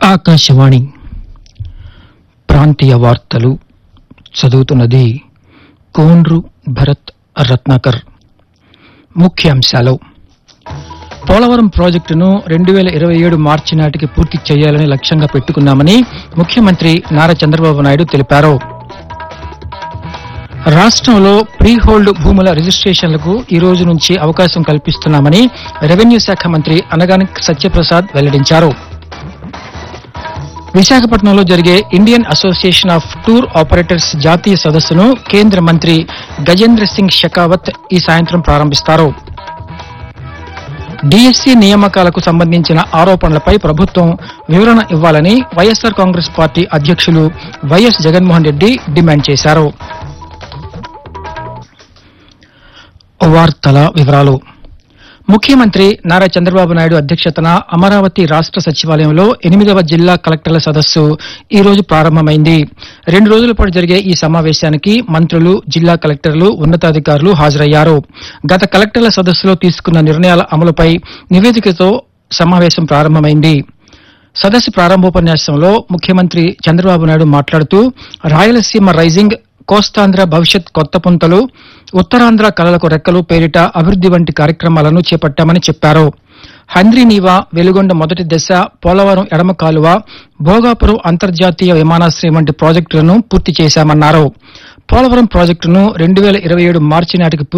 ఆకాశవాణి ప్రాంతీయ వార్తలు చదువుతున్నది కోండ్రు భరత్ రత్నాకర్ ముఖ్యాంశాలు పోలవరం ప్రాజెక్టును రెండు వేల ఇరవై ఏడు మార్చి నాటికి పూర్తి చేయాలని లక్ష్యంగా పెట్టుకున్నామని ముఖ్యమంత్రి నారా చంద్రబాబు నాయుడు తెలిపారు రాష్ట్రంలో ప్రీ హోల్డ్ భూముల రిజిస్ట్రేషన్లకు ఈ రోజు నుంచి అవకాశం కల్పిస్తున్నామని రెవెన్యూ శాఖ మంత్రి అనగాని సత్యప్రసాద్ వెల్లడించారు విశాఖపట్నంలో జరిగే Indian association of tour operators జాతీయ సదస్సును కేంద్ర మంత్రి గజేంద్ర సింగ్ షెకావత్ ఈ సాయంత్రం ప్రారంభిస్తారు డిఎస్సి నియామకాలకు సంబంధించిన ఆరోపణలపై ప్రభుత్వం వివరణ ఇవ్వాలని వైఎస్సార్ కాంగ్రెస్ పార్టీ అధ్యక్షులు వైఎస్ జగన్మోహన్ రెడ్డి డిమాండ్ చేశారు వార్తల వివరాలు ముఖ్యమంత్రి నారా చంద్రబాబు నాయుడు అధ్యక్షతన అమరావతి రాష్ట్ర సచివాలయంలో ఎనిమిదవ జిల్లా కలెక్టర్ల సదస్సు ఈ రోజు ప్రారంభమైంది రెండు రోజుల పాటు జరిగే ఈ సమావేశానికి మంత్రులు జిల్లా కలెక్టర్లు ఉన్నతాధికారులు హాజరయ్యారు గత కలెక్టర్ల సదస్సులో తీసుకున్న నిర్ణయాల అమలుపై నివేదికతో సమావేశం ప్రారంభమైంది సదస్సు ప్రారంభోపన్యాసంలో ముఖ్యమంత్రి చంద్రబాబు నాయుడు మాట్లాడుతూ రాయలసీమ రైజింగ్ కోస్తాంధ్ర భవిష్యత్ కొత్త పుంతలు ఉత్తరాంధ్ర కళలకు రెక్కలు పేరిట అభివృద్ది వంటి కార్యక్రమాలను చేపట్టామని చెప్పారు హంద్రీనీవా వెలుగొండ మొదటి దశ పోలవరం ఎడమ కాలువ భోగాపురం అంతర్జాతీయ విమానాశ్రయం వంటి ప్రాజెక్టులను పూర్తి చేశామన్నారు పోలవరం ప్రాజెక్టును రెండు వేల ఇరవై ఏడు మార్చి నాటికి